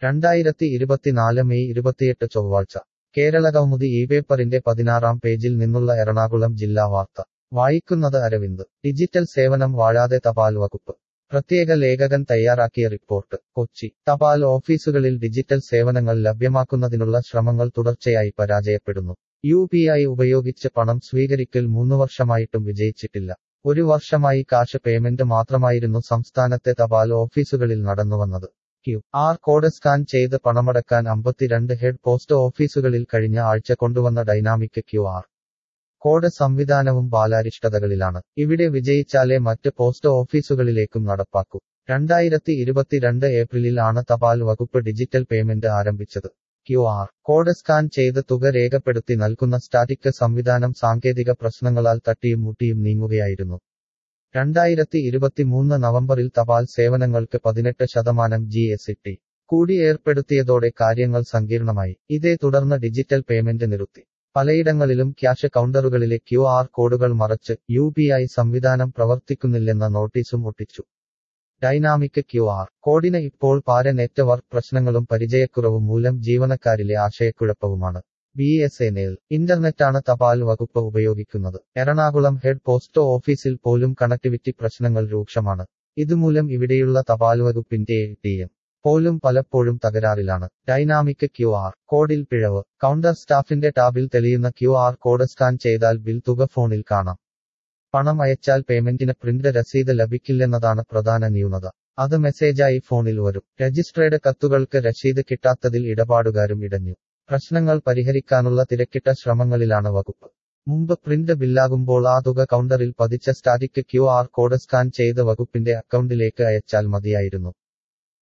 രണ്ടായിരത്തി ഇരുപത്തിനാല് മെയ് ഇരുപത്തിയെട്ട് ചൊവ്വാഴ്ച കേരള കൗമുദി ഈ പേപ്പറിന്റെ പതിനാറാം പേജിൽ നിന്നുള്ള എറണാകുളം ജില്ലാ വാർത്ത വായിക്കുന്നത് അരവിന്ദ് ഡിജിറ്റൽ സേവനം വാഴാതെ തപാൽ വകുപ്പ് പ്രത്യേക ലേഖകൻ തയ്യാറാക്കിയ റിപ്പോർട്ട് കൊച്ചി തപാൽ ഓഫീസുകളിൽ ഡിജിറ്റൽ സേവനങ്ങൾ ലഭ്യമാക്കുന്നതിനുള്ള ശ്രമങ്ങൾ തുടർച്ചയായി പരാജയപ്പെടുന്നു യു പി ഐ ഉപയോഗിച്ച് പണം സ്വീകരിക്കൽ മൂന്നു വർഷമായിട്ടും വിജയിച്ചിട്ടില്ല ഒരു വർഷമായി കാശ് പേയ്മെന്റ് മാത്രമായിരുന്നു സംസ്ഥാനത്തെ തപാൽ ഓഫീസുകളിൽ നടന്നുവന്നത് ക്യു ആർ കോഡ് സ്കാൻ ചെയ്ത് പണമടക്കാൻ അമ്പത്തിരണ്ട് ഹെഡ് പോസ്റ്റ് ഓഫീസുകളിൽ കഴിഞ്ഞ ആഴ്ച കൊണ്ടുവന്ന ഡൈനാമിക് ക്യു ആർ കോഡ് സംവിധാനവും ബാലാരിഷ്ടതകളിലാണ് ഇവിടെ വിജയിച്ചാലേ മറ്റ് പോസ്റ്റ് ഓഫീസുകളിലേക്കും നടപ്പാക്കൂ രണ്ടായിരത്തി ഇരുപത്തിരണ്ട് ഏപ്രിലിൽ ആണ് തപാൽ വകുപ്പ് ഡിജിറ്റൽ പേയ്മെന്റ് ആരംഭിച്ചത് ക്യു ആർ കോഡ് സ്കാൻ ചെയ്ത് തുക രേഖപ്പെടുത്തി നൽകുന്ന സ്റ്റാറ്റിക് സംവിധാനം സാങ്കേതിക പ്രശ്നങ്ങളാൽ തട്ടിയും മുട്ടിയും നീങ്ങുകയായിരുന്നു രണ്ടായിരത്തി ഇരുപത്തിമൂന്ന് നവംബറിൽ തപാൽ സേവനങ്ങൾക്ക് പതിനെട്ട് ശതമാനം ജി എസ് ഇട്ടി കൂടി ഏർപ്പെടുത്തിയതോടെ കാര്യങ്ങൾ സങ്കീർണമായി ഇതേ തുടർന്ന് ഡിജിറ്റൽ പേയ്മെന്റ് നിർത്തി പലയിടങ്ങളിലും ക്യാഷ് കൗണ്ടറുകളിലെ ക്യു ആർ കോഡുകൾ മറച്ച് യു പി ഐ സംവിധാനം പ്രവർത്തിക്കുന്നില്ലെന്ന നോട്ടീസും ഒട്ടിച്ചു ഡൈനാമിക് ക്യു ആർ കോഡിന് ഇപ്പോൾ പാര നെറ്റ്വർക്ക് പ്രശ്നങ്ങളും പരിചയക്കുറവും മൂലം ജീവനക്കാരിലെ ആശയക്കുഴപ്പവുമാണ് ബി എസ് എൻ എൽ ഇന്റർനെറ്റാണ് തപാൽ വകുപ്പ് ഉപയോഗിക്കുന്നത് എറണാകുളം ഹെഡ് പോസ്റ്റ് ഓഫീസിൽ പോലും കണക്ടിവിറ്റി പ്രശ്നങ്ങൾ രൂക്ഷമാണ് ഇതുമൂലം ഇവിടെയുള്ള തപാൽ വകുപ്പിന്റെ എ ടി എം പോലും പലപ്പോഴും തകരാറിലാണ് ഡൈനാമിക് ക്യു ആർ കോഡിൽ പിഴവ് കൗണ്ടർ സ്റ്റാഫിന്റെ ടാബിൽ തെളിയുന്ന ക്യു ആർ കോഡ് സ്കാൻ ചെയ്താൽ ബിൽ തുക ഫോണിൽ കാണാം പണം അയച്ചാൽ പേയ്മെന്റിന് പ്രിന്റ് രസീത് ലഭിക്കില്ലെന്നതാണ് പ്രധാന ന്യൂനത അത് മെസ്സേജായി ഫോണിൽ വരും രജിസ്ട്രേഡ് കത്തുകൾക്ക് രസീത് കിട്ടാത്തതിൽ ഇടപാടുകാരും ഇടഞ്ഞു പ്രശ്നങ്ങൾ പരിഹരിക്കാനുള്ള തിരക്കിട്ട ശ്രമങ്ങളിലാണ് വകുപ്പ് മുമ്പ് പ്രിന്റ് ബില്ലാകുമ്പോൾ ആ തുക കൗണ്ടറിൽ പതിച്ച static Q R code scan ചെയ്ത് വകുപ്പിന്റെ അക്കൗണ്ടിലേക്ക് അയച്ചാൽ മതിയായിരുന്നു